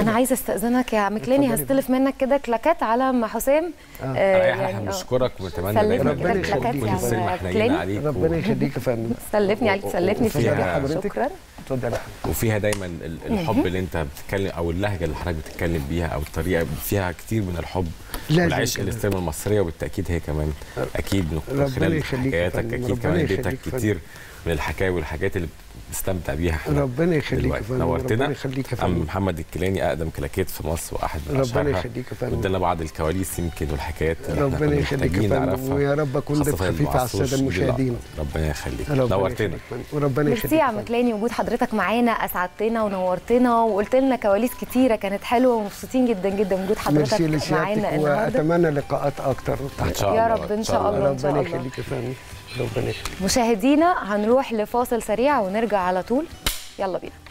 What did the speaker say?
انا عايزه استاذنك يا مكلاني اتفضلي. هستلف منك كده كلاكات على ام حسام آه. آه، ريح احنا يعني، آه. بنشكرك ونتمنى سلمني دايما كده تكون كلاكات يا السينما عم حنينه كلاني. عليك ربنا يخليك يا فندم سلفني عليك تسلفني وفيها فيها حضرتك. شكرا اتفضل يا حبيبي. وفيها دايما ال- الحب اللي انت بتتكلم او اللهجه اللي حضرتك بتتكلم بيها او الطريقه فيها كتير من الحب لازم والعشق كده. للسينما المصريه وبالتاكيد هي كمان اكيد من ربنا خلال يخليك يا حكاياتك فندم. اكيد ربنا كمان يخليك بيتك يا فندم. كتير من الحكاوي والحاجات اللي بنستمتع بيها احنا ربنا يخليك يا دلوقتي فندم ربنا نورتنا يخليك يا عم فندم محمد الكيلاني اقدم كلاكيت في مصر واحد من ربنا اشهرها يخليك يا فندم وادانا بعض الكواليس يمكن والحكايات اللي احنا ربنا كنا يخليك يا محتاجين فندم نعرفها ويا رب اكون ضيف خاصة خفيف على المعصوش الساده دي المشاهدين لقطة. ربنا يخليك ربنا نورتنا يخليك يا فندم. وربنا يخليك ميرسي يا عم كلاني وجود حضرتك معانا اسعدتنا ونورتنا وقلت لنا كواليس كتيره كانت حلوه ومبسوطين جدا جدا بوجود حضرتك ميرسي معانا لسيادتك النهارده واتمنى لقاءات اكتر ان شاء يا الله رب إن شاء الله. إن شاء ربنا الله. يخليك يا فندم ربنا يخليك مشاهدينا هنروح لفاصل سريع ونرجع على طول يلا بينا